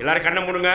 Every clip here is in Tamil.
எல்லாரும் கண்ணை மூடுங்க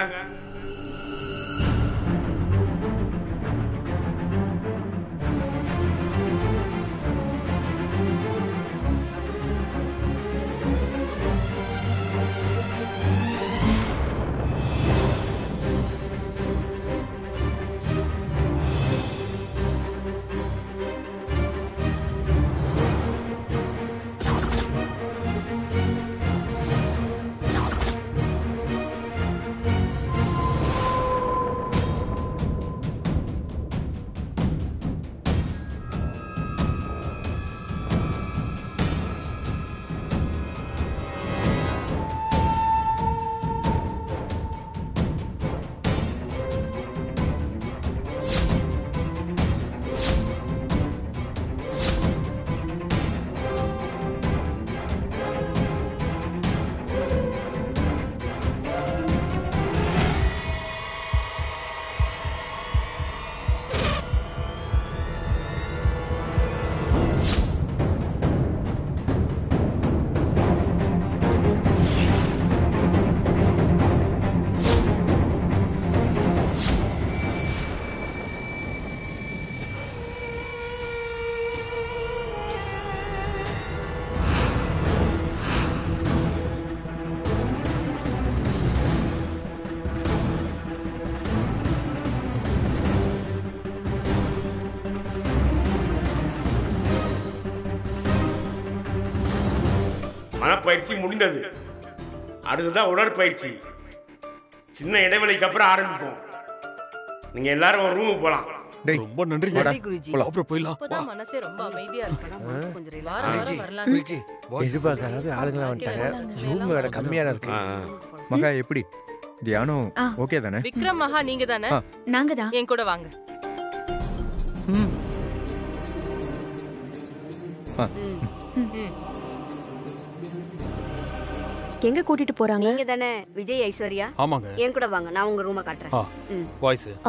மனப்பயிற்சி முடிந்தது அடுத்ததான் உடற்பயிற்சி சின்ன இடைவெளிக்கு அப்புறம் ஆரம்பிப்போம் நீங்க எல்லாரும் ஒரு ரூமுக்கு போலாம் டேய் ரொம்ப நன்றி வாடா, நன்றி குருஜி போலாம். அப்புறம் போயிடலாம் இப்பதான் மனசே ரொம்ப அமைதியா இருக்கு மனசு கொஞ்சம் relax வாரம் ஆ வாரம் இருக்கு. வரலாம் குருஜி எதிர்பார்க்காத ஆளுங்களாம் வந்துட்டாங்க ரூம் வேற கம்மியா இருக்கு ஆ, ஆ. மகா எப்படி தியானம் ஆ. ஓகே தானே விக்ரம் மகா நீங்க தானே ஆ. நாங்க தான் என் கூட வாங்க ஆ. எங்க கூட்டிட்டு போறாங்க நீங்க தானே விஜய் ஐஸ்வர்யா ஆமாங்க என் கூட வாங்க நான் உங்க ரூமை காட்டுறேன் ஆ ம். வாய்ஸ் ஆ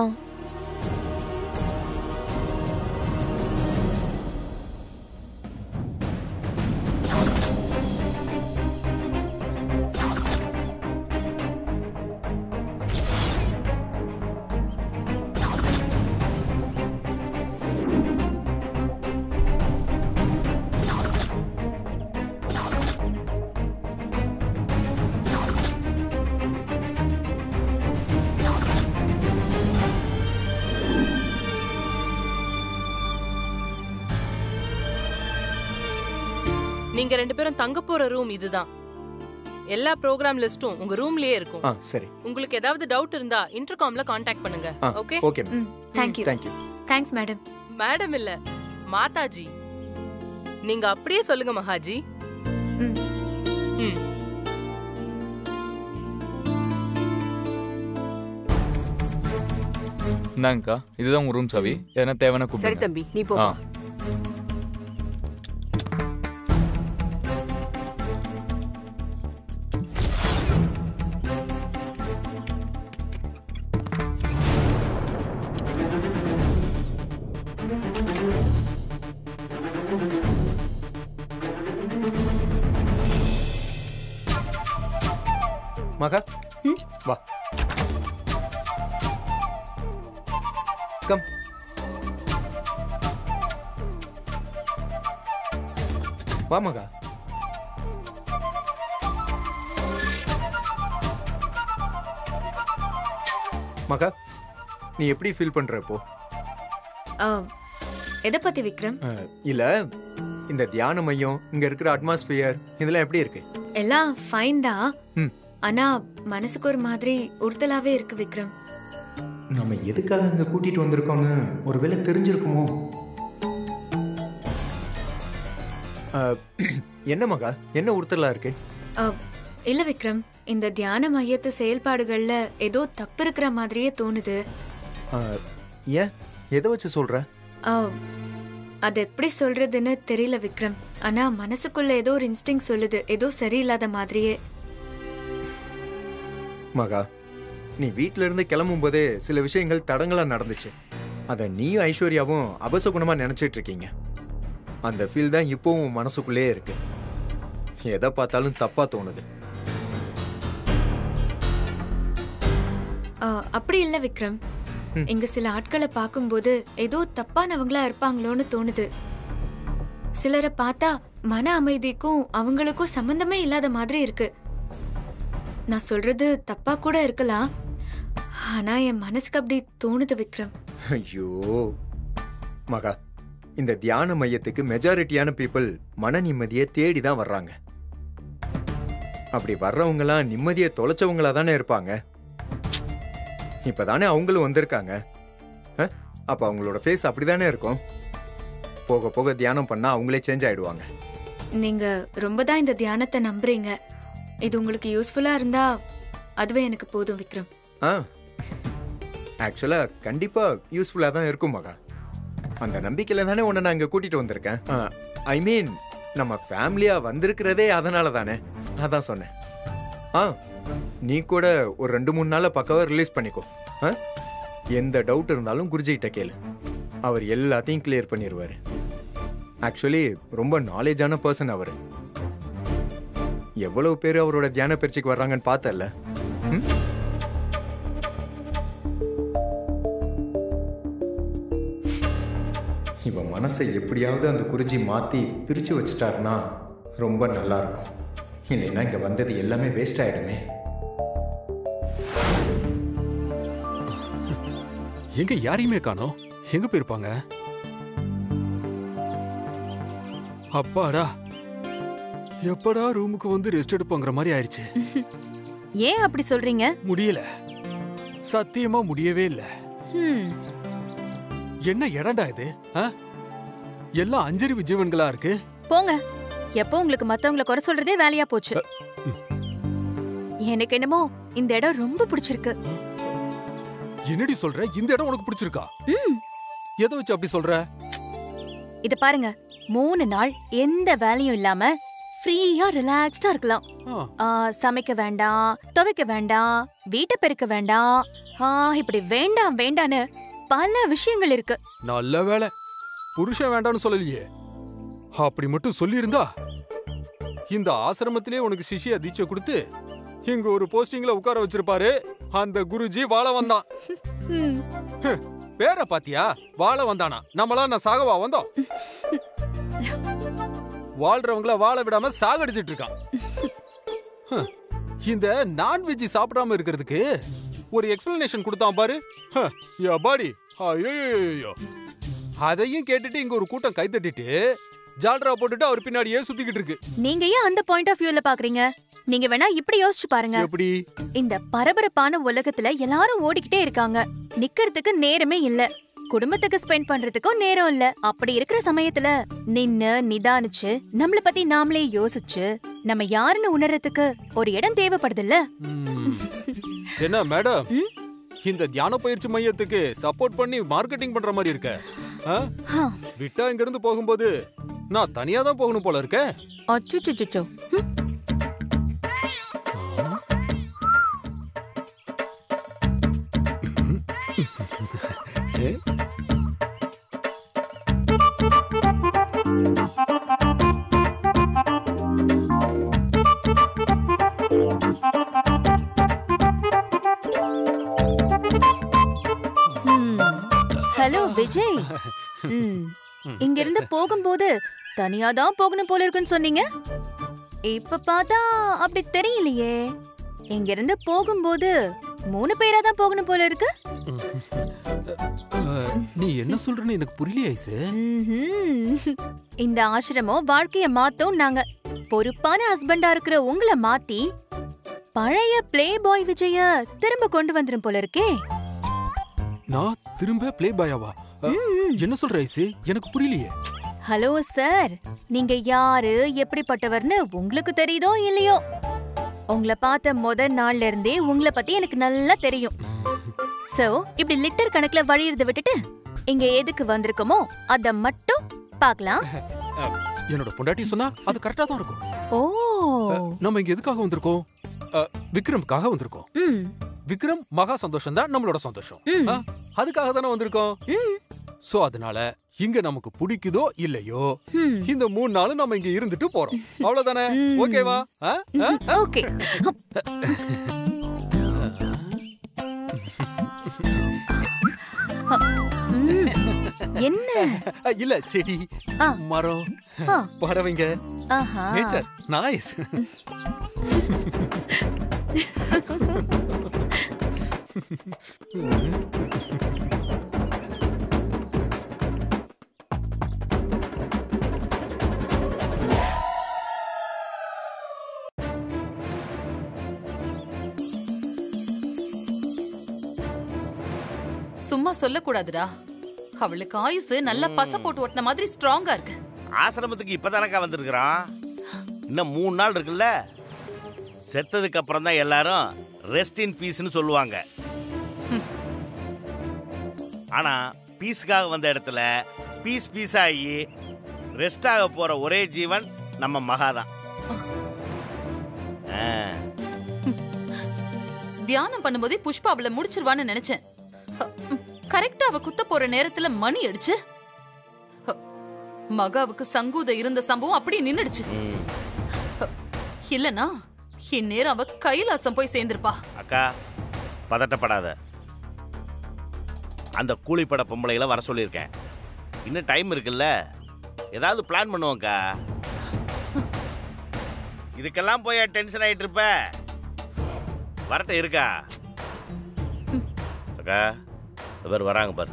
நீங்க ரெண்டு பேரும் தங்க போற ரூம் இதுதான் எல்லா ப்ரோக்ராம் லிஸ்டும் உங்க ரூம்லயே இருக்கும் ஆ சரி உங்களுக்கு ஏதாவது டவுட் இருந்தா இன்டர்காம்ல காண்டாக்ட் பண்ணுங்க ஆ ஓகே ஓகே ம் thank you thank you thanks madam madam இல்ல மாதாஜி நீங்க அப்படியே சொல்லுங்க மகாஜி ம் ம் இந்தாங்கக்கா இதுதான் உங்க ரூம் சாவி எதனா தேவைன்னா சரி கூப்பிடுங்க தம்பி நீ போ ஆ மகா ம்? வா கம் வா மகா மகா நீ எப்படி ஃபீல் பண்ற இப்போ ஆ, எதை பத்தி விக்ரம் அஹ், இல்ல இந்த தியான மையம் இங்க இருக்கிற அட்மாஸ்பியர் இதெல்லாம் எப்படி இருக்கு எல்லாம் ஃபைன் தான் ம். ஆனா மனசுக்கு ஒரு மாதிரி உறுத்தலாவே இருக்கு விக்ரம் நம்ம எதுக்காக இங்க கூட்டிட்டு வந்திருக்கோம்னு ஒருவேளை தெரிஞ்சிருக்குமோ அஹ், என்ன மகா என்ன உறுத்தலா இருக்கு ஆ, இல்ல விக்ரம் இந்த தியான மையத்து செயல்பாடுகள்ல ஏதோ தப்பு இருக்கிற மாதிரியே தோணுது அஹ், ஏன் எதை வச்சு சொல்ற ஆ, அது எப்படி சொல்றதுன்னு தெரியல விக்ரம் ஆனா மனசுக்குள்ள ஏதோ ஒரு இன்ஸ்டிங் சொல்லுது ஏதோ சரியில்லாத மாதிரியே மகா நீ வீட்ல இருந்து கிளம்பும் போதே சில விஷயங்கள் தடங்களா நடந்துச்சு அதை நீயும் ஐஸ்வர்யாவும் அபசகுணமா நினைச்சிட்டு இருக்கீங்க அந்த ஃபீல் தான் இப்போவும் உன் மனசுக்குள்ளேயே இருக்கு எதை பார்த்தாலும் தப்பா தோணுது ஆ, அப்படி இல்ல விக்ரம் இங்க சில ஆட்களை பார்க்கும்போது ஏதோ தப்பானவங்களா இருப்பாங்களோன்னு தோணுது சிலரை பார்த்தா மன அமைதிக்கும் அவங்களுக்கும் சம்பந்தமே இல்லாத மாதிரி இருக்கு நான் சொல்றது தப்பா கூட இருக்கலாம் ஆனா என் மனசுக்கு அப்படி தோணுது விக்ரம் ஐயோ மகா இந்த தியான மையத்துக்கு மெஜாரிட்டியான பீப்புள் மன நிம்மதியை தேடி தான் வர்றாங்க அப்படி வர்றவங்கலாம் நிம்மதியை தொலைச்சவங்களா தானே இருப்பாங்க இப்பதானே அவங்களும் வந்திருக்காங்க அஹ்? அப்ப அவங்களோட ஃபேஸ் அப்படிதானே இருக்கும் போக போக தியானம் பண்ணா அவங்களே சேஞ்ச் ஆயிடுவாங்க நீங்க ரொம்ப தான் இந்த தியானத்தை நம்புறீங்க இது உங்களுக்கு யூஸ்ஃபுல்லா இருந்தா அதுவே எனக்கு போதும் விக்ரம் ஆ ஆக்சுவலா கண்டிப்பா யூஸ்ஃபுல்லா தான் இருக்கும் மகா அந்த நம்பிக்கையில தானே உன்னை நான் இங்க கூட்டிட்டு வந்திருக்கேன் ஐ மீன் நம்ம ஃபேமிலியா வந்திருக்கிறதே அதனால தானே அதான் சொன்னேன் ஆ நீ கூட ஒரு ரெண்டு மூணு நாள்ல பக்காவா ரிலீஸ் பண்ணிக்கோ ஆ எந்த டவுட் இருந்தாலும் குருஜிகிட்ட கேளு அவர் எல்லாத்தையும் கிளியர் பண்ணிடுவாரு ஆக்சுவலி ரொம்ப நாலேஜான பர்சன் அவர் எவ்வளவு பேர் அவரோட தியான பயிற்சிக்கு வர்றாங்கன்னு பார்த்தல ம் இவன் மனசை எப்படியாவது அந்த குருஜி மாத்தி பிரிச்சு வச்சுட்டாருன்னா ரொம்ப நல்லா இருக்கும் இல்லைன்னா இங்க வந்தது எல்லாமே வேஸ்ட் ஆயிடுமே எங்க யாரையுமே காணோம் எங்க போயிருப்பாங்க அப்பாடா எப்படா ரூமுக்கு வந்து ரெஸ்ட் எடுப்போங்கிற மாதிரி ஆயிடுச்சு ஏன் அப்படி சொல்றீங்க முடியல சத்தியமா முடியவே இல்ல ஹம், என்ன இடம்டா இது ஆ? எல்லாம் அஞ்சறிவு ஜீவன்களா இருக்கு போங்க எப்போ உங்களுக்கு மத்தவங்கள குறை சொல்றதே வேலையா போச்சு எனக்கு என்னமோ இந்த இடம் ரொம்ப பிடிச்சிருக்கு என்னடி சொல்ற இந்த இடம் உனக்கு பிடிச்சிருக்கா ம், எதை வச்சு அப்படி சொல்ற இத பாருங்க மூணு நாள் எந்த வேலையும் இல்லாம ஃப்ரீயா ரிலாக்ஸ்டா இருக்கலாம் ஆ, ஆ, சமைக்க வேண்டாம் துவைக்க வேண்டாம் வீட்டை பெருக்க வேண்டாம் ஆ, இப்படி வேண்டாம் வேண்டான்னு பல விஷயங்கள் இருக்கு நல்ல வேலை புருஷன் வேண்டாம்னு சொல்லலையே அப்படி மட்டும் சொல்லியிருந்தா இந்த ஆசிரமத்திலே உனக்கு சிஷ்ய தீட்சை கொடுத்து இங்க ஒரு போஸ்டிங்ல உட்கார வச்சிருப்பாரு அந்த குருஜி வாழ வந்தான் ம், பேர பாத்தியா வாழ வந்தானா நம்மளா நான் சாகவா வந்தோம் வாழ்றவங்கள வாழ விடாம சாகடிச்சிட்டு இருக்கான் ஹம், இந்த நான்வெஜ் சாப்பிடாம இருக்கிறதுக்கு ஒரு எக்ஸ்பிளனேஷன் கொடுத்தான் பாரு ஹம், எப்பாடி ஐயோ அதையும் கேட்டுட்டு இங்க ஒரு கூட்டம் கைத்தட்டிட்டு ஜால்ரா போட்டுட்டு அவர் பின்னாடியே சுத்திக்கிட்டு இருக்கு நீங்க ஏன் அந்த பாயிண்ட் ஆஃப் வியூல பாக்குறீங்க நீங்க வேணா இப்படி யோசிச்சு பாருங்க எப்படி இந்த பரபரப்பான உலகத்துல எல்லாரும் ஓடிக்கிட்டே இருக்காங்க நிக்கிறதுக்கு நேரமே இல்ல குடும்பத்துக்கு ஸ்பெண்ட் பண்றதுக்கும் நேரம் இல்ல அப்படி இருக்கிற சமயத்துல நின்னு நிதானிச்சு நம்மள பத்தி நாமளே யோசிச்சு நம்ம யாருன்னு உணர்றதுக்கு ஒரு இடம் தேவைப்படுதுல்ல ம். என்ன மேடம் ம்? இந்த தியான பயிற்சி மையத்துக்கு சப்போர்ட் பண்ணி மார்க்கெட்டிங் பண்ற மாதிரி இருக்க ஆ? ஹா, விட்டா இங்க இருந்து போகும்போது நான் தனியா தான் போகணும் போல இருக்க அச்சுச்சுச்சுச்சோ. ஹம். ஹம். ஹலோ விஜய் ம். இங்க இருந்து போகும்போது தனியா தான் போகணும் போல இருக்குன்னு சொன்னீங்க இப்ப பார்த்தா அப்படி தெரியலையே இங்க இருந்து போகும்போது மூணு பேரா தான் போகணும் போல இருக்கு அஹ், நீ என்ன சொல்றன்னு எனக்கு புரியலையே ஐசு ம்ஹும். இந்த ஆசிரமம் வாழ்க்கைய மாத்தோம் நாங்க பொறுப்பான ஹஸ்பண்டா இருக்கிற உங்களை மாத்தி பழைய பிளே பாய் விஜய திரும்ப கொண்டு வந்துரும் போல இருக்கே நான் திரும்ப ப்ளே பாயாவா அஹ், என்ன சொல்ற ஐசு எனக்கு புரியலையே ஹலோ சார் நீங்க யாரு எப்படிப்பட்டவர்னு உங்களுக்கு தெரியுதோ இல்லையோ உங்களை பார்த்த முத நாள்ல இருந்தே உங்களை பத்தி எனக்கு நல்லா தெரியும் சோ இப்படி லிட்டர் கணக்குல வழியறத விட்டுட்டு இங்க எதுக்கு வந்திருக்கோமோ அத மட்டும் பார்க்கலாம் அஹ், என்னோட பொண்டாட்டி சொன்னா அது கரெக்டா தான் இருக்கும் ஓ நம்ம இங்க எதுக்காக வந்திருக்கோம் அஹ், விக்ரம்காக வந்திருக்கோம் ம் விக்ரம் மகா சந்தோஷம் தான் நம்மளோட சந்தோஷம் ம். ஆ, அதுக்காக தானே வந்திருக்கோம் ம் சோ அதனால இங்க நமக்கு பிடிக்குதோ இல்லையோ ம் இந்த மூணு நாளும் நம்ம இங்க இருந்துட்டு போறோம் அவ்வளவுதானே ம். ஓகேவா ஆ? ஆ? ஓகே என்ன இல்ல செடி ஆ. மரம் ஆ. பறவைங்க ஆஹா நேச்சர் நைஸ் சும்மா சொல்லக்கூடாதுடா அவளுக்கு ஆயுசு நல்லா பச போட்டு ஒட்டின மாதிரி ஸ்ட்ராங்கா இருக்கு ஆசிரமத்துக்கு இப்பதானக்கா வந்திருக்கிறான் இன்னும் மூணு நாள் இருக்குல்ல செத்ததுக்கு அப்புறம் தான் எல்லாரும் ரெஸ்ட் இன் பீஸ்னு சொல்லுவாங்க ஆனா பீஸுக்காக வந்த இடத்துல பீஸ் பீஸ் ஆகி ரெஸ்ட் ஆக போற ஒரே ஜீவன் நம்ம மகா தான் ஆ, தியானம் பண்ணும்போதே புஷ்பா அவளை முடிச்சிருவான்னு நினைச்சேன் கரெக்டா அவ குத்த போற நேரத்துல மணி அடிச்சு அ, மகாவுக்கு சங்கூத இருந்த சம்பவம் அப்படியே நின்னுடுச்சு ம். இல்லனா இந்நேரம் அவ கைலாசம் போய் சேர்ந்திருப்பா அக்கா பதட்டப்படாத அந்த கூலிப்பட பொம்பளைகளை வர சொல்லியிருக்கேன் இன்னும் டைம் இருக்குல்ல ஏதாவது பிளான் பண்ணுவோம்க்கா இதுக்கெல்லாம் போய் டென்ஷன் ஆயிட்டு இருப்ப வரட்ட இருக்கா அக்கா இவர் வராங்க பாரு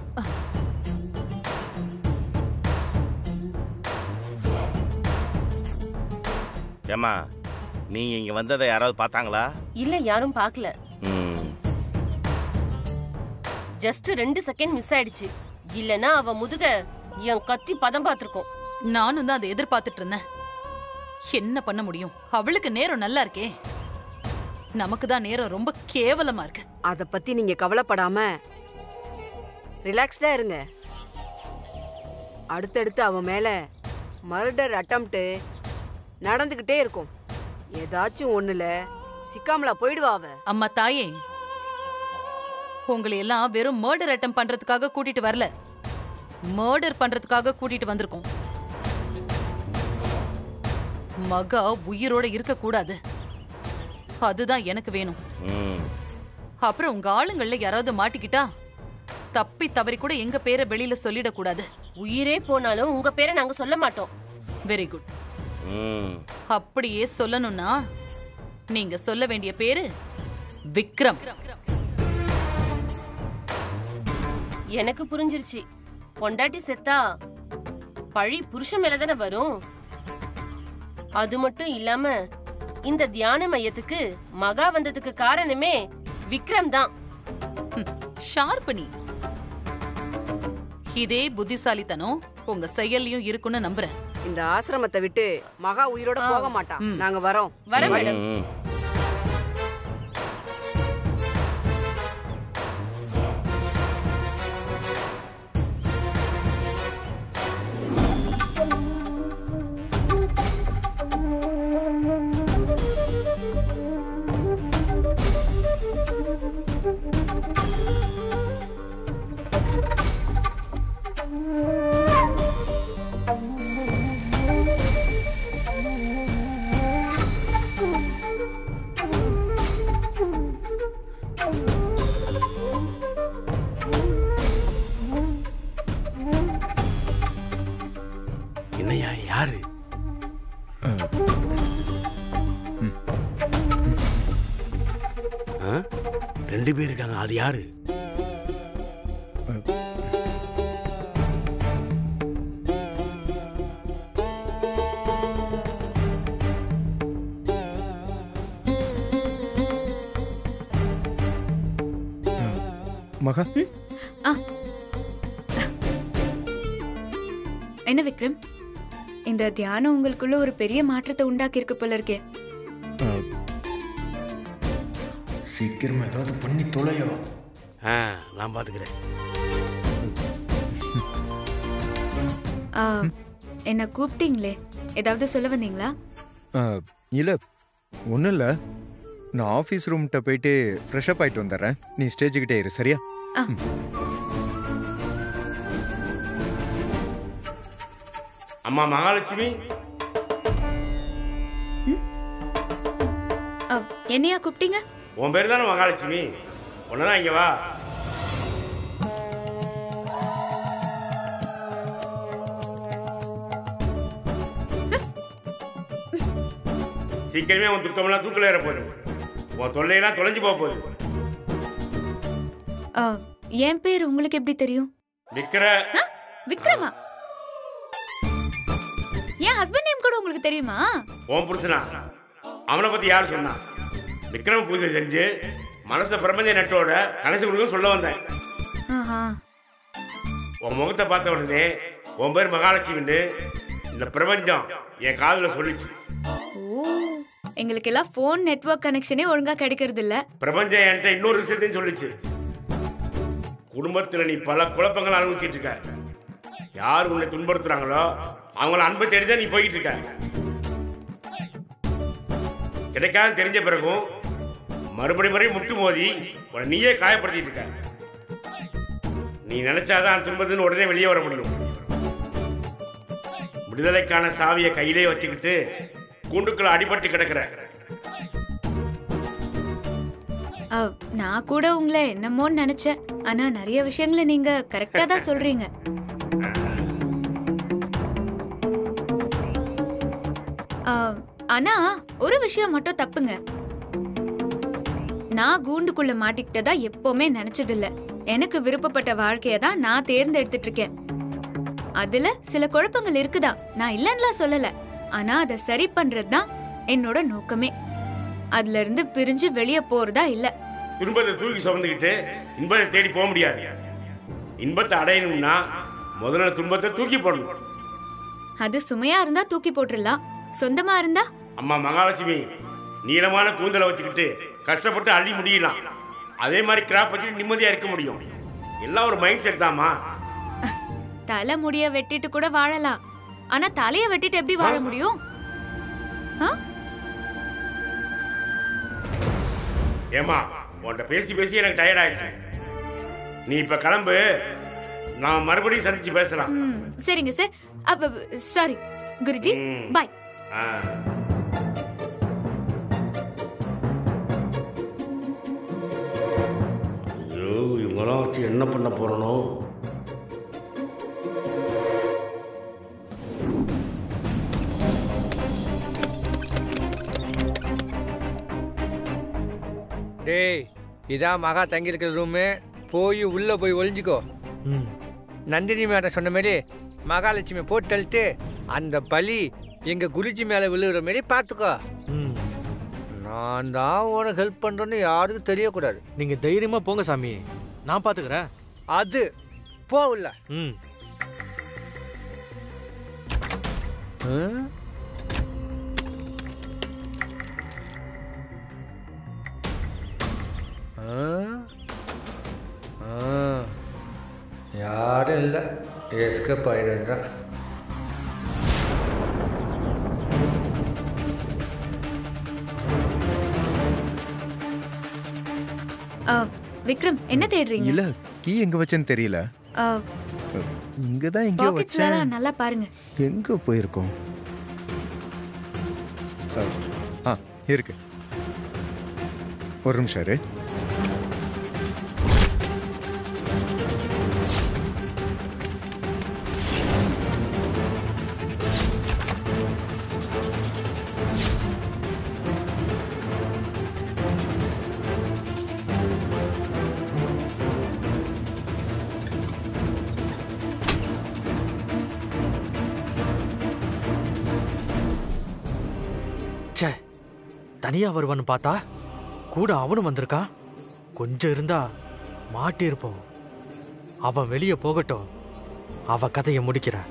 ஏம்மா நீங்க இங்க வந்ததை யாராவது பார்த்தாங்களா இல்ல யாரும் பார்க்கல ம் ஜஸ்ட் ரெண்டு செகண்ட் மிஸ் ஆயிடுச்சு இல்லனா அவ முதுக என் கத்தி பதம் பார்த்திருக்கோம் நானும் தான் அதை எதிர்பார்த்துட்டு இருந்தேன் என்ன பண்ண முடியும் அவளுக்கு நேரம் நல்லா இருக்கே நமக்கு தான் நேரம் ரொம்ப கேவலமா இருக்கு அத பத்தி நீங்க கவலைப்படாம ரிலாக்ஸ்டா இருங்க அடுத்தடுத்து அவன் மேல மர்டர் அட்டம்ப்ட் நடந்துகிட்டே இருக்கும் ஏதாச்சும் ஒண்ணுல சிக்காமலா போயிடுவா அவ அம்மா தாயே உங்களை எல்லாம் வெறும் மர்டர் அட்டம் பண்றதுக்காக கூட்டிட்டு வரல மர்டர் பண்றதுக்காக கூட்டிட்டு வந்திருக்கோம் மகா உயிரோட இருக்க கூடாது அதுதான் எனக்கு வேணும் ம் அப்புறம் உங்க ஆளுங்கள்ல யாராவது மாட்டிக்கிட்டா தப்பி தவறி கூட எங்க பேரை வெளியில சொல்லிடக்கூடாது உயிரே போனாலும் உங்க பேரை நாங்க சொல்ல மாட்டோம் வெரி குட் ம் அப்படியே சொல்லணும்னா நீங்க சொல்ல வேண்டிய பேரு விக்ரம் எனக்கு புரிஞ்சிருச்சு பொண்டாட்டி செத்தா பழி புருஷன் மேல தானே வரும் அது மட்டும் இல்லாம இந்த தியான மையத்துக்கு மகா வந்ததுக்கு காரணமே விக்ரம் தான் ஷார்பனி இதே புத்திசாலித்தனம் உங்க செயல்லையும் இருக்குன்னு நம்புறேன் இந்த ஆசிரமத்தை விட்டு மகா உயிரோட போக மாட்டான் நாங்க வரோம் வர மேடம் ம் என்னையா யாரு ஆ? ரெண்டு பேர் இருக்காங்க அது யாரு மகா ஆ என்ன விக்ரம் இந்த தியானம் உங்களுக்குள்ள ஒரு பெரிய மாற்றத்தை உண்டாக்கி இருக்கு போல இருக்கே சீக்கிரமா ஏதாவது பண்ணி தொலையோ ஆ நான் பாத்துக்கிறேன் ஆ, என்ன கூப்பிட்டீங்களே ஏதாவது சொல்ல வந்தீங்களா இல்லை ஒன்றும் இல்லை நான் ஆஃபீஸ் ரூம்கிட்ட போயிட்டு ஃப்ரெஷ் அப் ஆயிட்டு வந்துடுறேன் நீ ஸ்டேஜுக்கிட்டே இரு சரியா ஆ. அம்மா மகாலட்சுமி ஆ, என்னையா கூப்பிட்டீங்க உன் பேர் தானே மகாலட்சுமி ஒன்னதான் இங்க வா சீக்கிரமே உன் துக்கமெல்லாம் தூக்கில் ஏற போகுது உன் தொல்லையெல்லாம் தொலைஞ்சு போக போகுது ஆ, என் பேர் உங்களுக்கு எப்படி தெரியும் விக்கிர விக்ரமா என் ஹஸ்பண்ட் நேம் கூட உங்களுக்கு தெரியுமா உன் புருஷனா அவனை பத்தி யார் சொன்னா விக்ரம பூஜை செஞ்சு மனச பிரபஞ்ச நட்டோட கணேச கொடுக்க சொல்ல வந்தேன் ஆஹா உன் முகத்தை பார்த்த உடனே உன் பேர் மகாலட்சுமின்னு இந்த பிரபஞ்சம் என் காதுல சொல்லிச்சு ஓ எங்களுக்கு எல்லாம் ஃபோன் நெட்வொர்க் கனெக்ஷனே ஒழுங்கா கிடைக்கிறது இல்ல பிரபஞ்சம் என்கிட்ட இன்னொரு விஷயத்தையும் சொல்லிச்சு குடும்பத்துல நீ பல குழப்பங்கள் அனுபவிச்சிட்டு இருக்க யார் உன்னை துன்புறுத்துறாங்களோ அவங்கள அன்பை தேடி தான் நீ போயிட்டு இருக்க கிடைக்காது தெரிஞ்ச பிறகும் மறுபடி மறுபடியும் முட்டு மோதி உன்னை நீயே காயப்படுத்திட்டு இருக்க நீ நினைச்சாதான் அந்த துன்பத்தின் உடனே வெளியே வர முடியும் விடுதலைக்கான சாவியை கையிலே வச்சுக்கிட்டு கூண்டுக்குள்ள அடிபட்டு கிடக்குற ஆ, நான் கூட உங்களை என்னமோன்னு நினைச்சேன் ஆனா நிறைய விஷயங்களை நீங்க கரெக்டா தான் சொல்றீங்க ஆ, ஆனா ஒரு விஷயம் மட்டும் தப்புங்க நான் கூண்டுக்குள்ள மாட்டிக்கிட்டதா எப்பவுமே நினைச்சதில்ல எனக்கு விருப்பப்பட்ட வாழ்க்கைய தான் நான் தேர்ந்தெடுத்துட்டு இருக்கேன் அதுல சில குழப்பங்கள் இருக்குதா நான் இல்லன்னுலாம் சொல்லல ஆனா அதை சரி பண்றது தான் என்னோட நோக்கமே அதுல இருந்து பிரிஞ்சு வெளியே போறதா இல்ல துன்பத்தை தூக்கி சுமந்துக்கிட்டு இன்பத்தை தேடி போக முடியாது இன்பத்தை அடையணும்னா முதல்ல துன்பத்தை தூக்கி போடணும் அது சுமையா இருந்தா தூக்கி போட்டுறலாம் சொந்தமா இருந்தா அம்மா மகாலட்சுமி நீளமான கூந்தலை வச்சுக்கிட்டு கஷ்டப்பட்டு அள்ளி முடியலாம் அதே மாதிரி கிராப் வச்சுட்டு நிம்மதியா இருக்க முடியும் எல்லாம் ஒரு மைண்ட் செட் தாம்மா தலை முடிய வெட்டிட்டு கூட வாழலாம் ஆனா தலைய வெட்டிட்டு எப்படி வாழ முடியும் ஆ? ஏமா உன்கிட்ட பேசி பேசி எனக்கு டயர்ட் ஆயிடுச்சு நீ இப்ப கிளம்பு நான் மறுபடியும் சந்திச்சு பேசலாம் ம், சரிங்க சார் அப்ப சாரி குருஜி பாய் ஆ. ஐயோ இவங்களாம் வச்சு என்ன பண்ண போறனோ டேய் இதான் மகா தங்கியிருக்கிற ரூமு போய் உள்ளே போய் ஒளிஞ்சிக்கோ நந்தினி மேடம் சொன்ன மாதிரி மகாலட்சுமி போட்டு தள்ளிட்டு அந்த பலி எங்கள் குருஜி மேலே விழுகிற மாதிரி பார்த்துக்கோ நான் தான் உனக்கு ஹெல்ப் பண்ணுறேன்னு யாருக்கும் தெரியக்கூடாது நீங்க தைரியமா போங்க சாமி நான் பாத்துக்கிறேன் அது போகல ம் யாரும் இல்லை எஸ்கப் ஆயிடுறா ஆ, விக்ரம் என்ன தேடுறீங்க இல்ல கீ எங்க வச்சேன்னு தெரியல ஆ, இங்கதான் எங்கேயோ பாக்கெட்ஸ்ல வச்சேன் எல்லாம் நல்லா பாருங்க எங்க போயிருக்கோம் ஆ இருக்கு ஒரு நிமிஷம் இரு ச்சே தனியா வருவான்னு பார்த்தா கூட அவனும் வந்திருக்கான் கொஞ்சம் இருந்தா மாட்டியிருப்போம் அவன் வெளியே போகட்டும் அவ கதையை முடிக்கிறேன்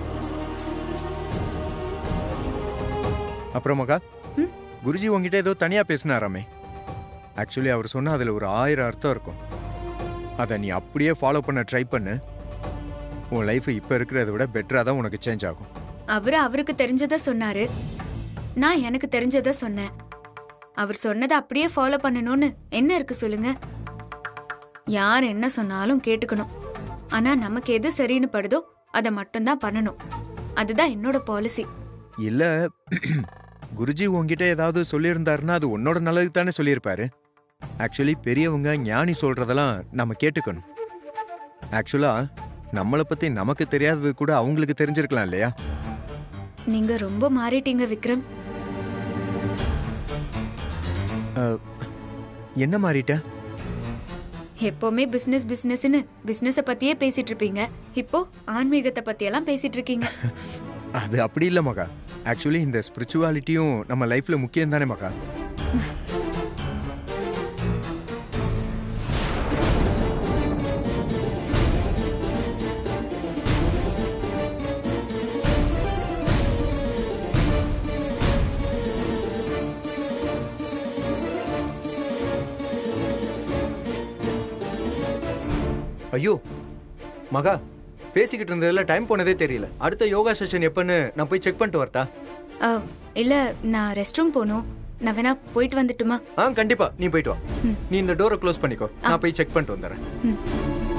அப்புறம் மகா குருஜி உங்ககிட்ட ஏதோ தனியா பேசினாராமே ஆக்சுவலி அவர் சொன்ன அதுல ஒரு ஆயிரம் அர்த்தம் இருக்கும் அதை நீ அப்படியே ஃபாலோ பண்ண ட்ரை பண்ணு உன் லைஃப் இப்போ இருக்கிறத விட பெட்டராக தான் உனக்கு சேஞ்ச் ஆகும் அவரு அவருக்கு தெரிஞ்சத சொன்னாரு நான் எனக்கு தெரிஞ்சத சொன்னேன் அவர் சொன்னதை அப்படியே ஃபாலோ பண்ணணும்னு என்ன இருக்கு சொல்லுங்க யார் என்ன சொன்னாலும் கேட்டுக்கணும் ஆனா நமக்கு எது சரின்னு படுதோ அதை மட்டும்தான் பண்ணணும் அதுதான் என்னோட பாலிசி இல்ல குருஜி உன்கிட்ட ஏதாவது சொல்லியிருந்தாருன்னா அது உன்னோட நல்லதுக்கு தானே சொல்லியிருப்பாரு ஆக்சுவலி பெரியவங்க ஞானி சொல்றதெல்லாம் நம்ம கேட்டுக்கணும் ஆக்சுவலா நம்மளை பத்தி நமக்கு தெரியாதது கூட அவங்களுக்கு தெரிஞ்சிருக்கலாம் இல்லையா நீங்க ரொம்ப மாறிட்டீங்க விக்ரம் அஹ், என்ன மாறிட்ட எப்பவுமே பிசினஸ் பிசினஸ்னு பிசினஸ பத்தியே பேசிட்டு இருப்பீங்க இப்போ ஆன்மீகத்தை பத்தியெல்லாம் பேசிட்டு இருக்கீங்க அது அப்படி இல்லை மகா ஆக்சுவலி இந்த ஸ்பிரிச்சுவாலிட்டியும் நம்ம லைஃப்ல முக்கியம் தானே மகா ஐயோ மகா பேசிக்கிட்டு இருந்ததுல டைம் போனதே தெரியல அடுத்த யோகா செஷன் எப்பன்னு நான் போய் செக் பண்ணிட்டு வரட்டா ஆ, இல்ல நான் ரெஸ்ட் ரூம் போகணும் நான் வேணா போயிட்டு வந்துட்டுமா ஆ கண்டிப்பா நீ போயிட்டு வா நீ இந்த டோரை க்ளோஸ் பண்ணிக்கோ நான் போய் செக் பண்ணிட்டு வந்துடுறேன் ம்